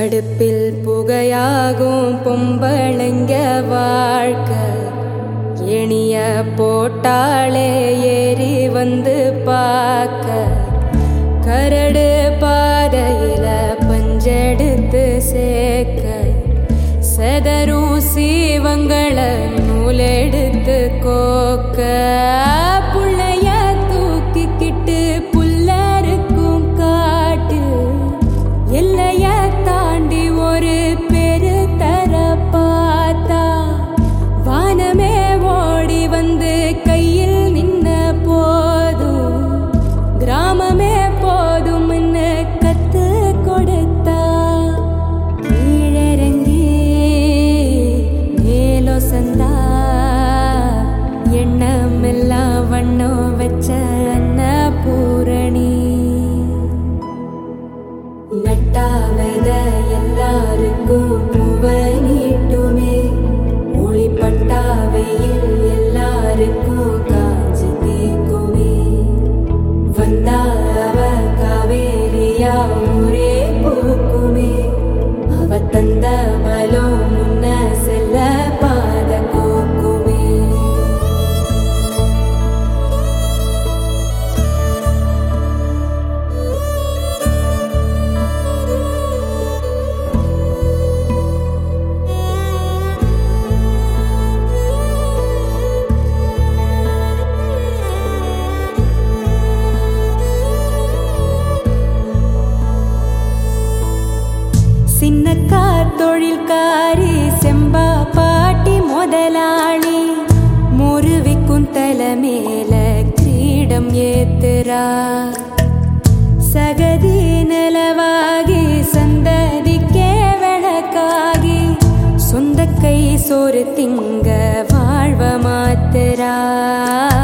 அடுப்பில் புகையாகும் பொம்பளைங்க வாழ்க்கை எணிய போட்டாளே ஏறி வந்து பார்க்க கரடு பாதையில பஞ்செடுத்து சேர்க்க செதறும் சீவங்கள நூலெடுத்து கோக்க புள்ளைய தூக்கிக்கிட்டு புல்லருக்கும் காட்டு எல்லைய தாண்டி ஒரு பெரு தர பார்த்தா வானமே ஓடி வந்து கையில் நின்ன போதும் கிராமமே போதும்னு கத்து கொடுத்தா கீழிறங்கி மேலோ சந்தா எண்ணமெல்லாம் வண்ணம் வச்ச அன்னபூரணி நட்டாவத எல்லாருக்கும் புவனிட்டுமே ஒளிப்பட்டாவையில் எல்லாருக்கும் காஞ்சு தீக்குமே வந்தா அவ காவேரியா ஊரே பூக்குமே அவ தந்த பலம் முன்ன செல்ல பாத கோக்குமே சின்னக்கா தொழில்காரி செம்பா பாட்டி முதலாளி முருவிக்கும் தலை மேல கிரீடம் ஏத்துறா சகதி நிலவாகி சந்ததிக்கே விளக்காகி சொந்த கை சோறு திங்க வாழ்வ மாத்துறா